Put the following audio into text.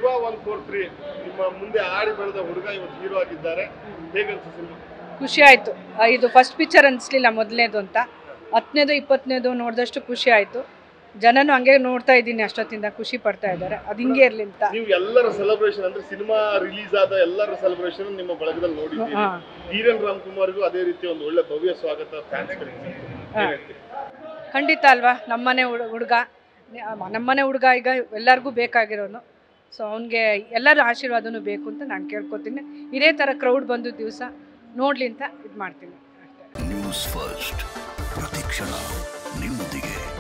Shiva one four three ನಿಮ್ಮ ಮುಂದೆ ಆಡಿ ಬೆಳೆದ ಹುಡುಗ ಇವತ್ತು ಹೀರೋ ಆಗಿದ್ದಾರೆ ಹೇಗನ್ಸ ಸಿನಿಮಾ ಖುಷಿ ಆಯಿತು ಇದು ಫಸ್ಟ್ ಪಿಕ್ಚರ್ ಅನಿಸ್ಲಿಲ್ಲ ಮೊದಲನೇದು ಅಂತ ಹತ್ತನೇದು ಇಪ್ಪತ್ತನೇದು ನೋಡಿದಷ್ಟು ಖುಷಿ ಆಯಿತು ಜನನು ಹಂಗೆ ನೋಡ್ತಾ ಇದ್ದೀನಿ ಅಷ್ಟೊತ್ತಿಂದ ಖುಷಿ ಪಡ್ತಾ ಇದ್ದಾರೆ ಅದು ಹಿಂಗೆ ಇರಲಿ ಅಂತ ನೀವು ಎಲ್ಲರ ಸೆಲೆಬ್ರೇಷನ್ ಅಂದ್ರೆ ಸಿನಿಮಾ ರಿಲೀಸ್ ಆದ ಎಲ್ಲರ ಸೆಲೆಬ್ರೇಷನ್ ನಿಮ್ಮ ಬಳಗದಲ್ಲಿ ನೋಡಿದ್ದೀರಿ ಹಾ. ಧೀರನ್ ರಾಮ್ಕುಮಾರ್ಗೂ ಅದೇ ರೀತಿ ಒಂದು ಒಳ್ಳೆ ಭವ್ಯ ಸ್ವಾಗತ ಫ್ಯಾನ್ಸ್ ಹಾ. ಖಂಡಿತ ಅಲ್ವಾ ನಮ್ಮನೆ ಹುಡು ಹುಡುಗ ನಮ್ಮನೆ ಹುಡುಗ ಈಗ ಎಲ್ಲರಿಗೂ ಬೇಕಾಗಿರೋನು ಸೊ ಅವನಿಗೆ ಎಲ್ಲರ ಆಶೀರ್ವಾದನೂ ಬೇಕು ಅಂತ ನಾನು ಕೇಳ್ಕೊತೀನಿ ಇದೇ ಥರ ಕ್ರೌಡ್ ಬಂದು ದಿವಸ ನೋಡಲಿ ಅಂತ ಇದು ಮಾಡ್ತೀನಿ ಅಷ್ಟೇ ನ್ಯೂಸ್ ಫಸ್ಟ್ ಪ್ರತಿಕ್ಷಣ ನಿಮ್ಮೊಂದಿಗೆ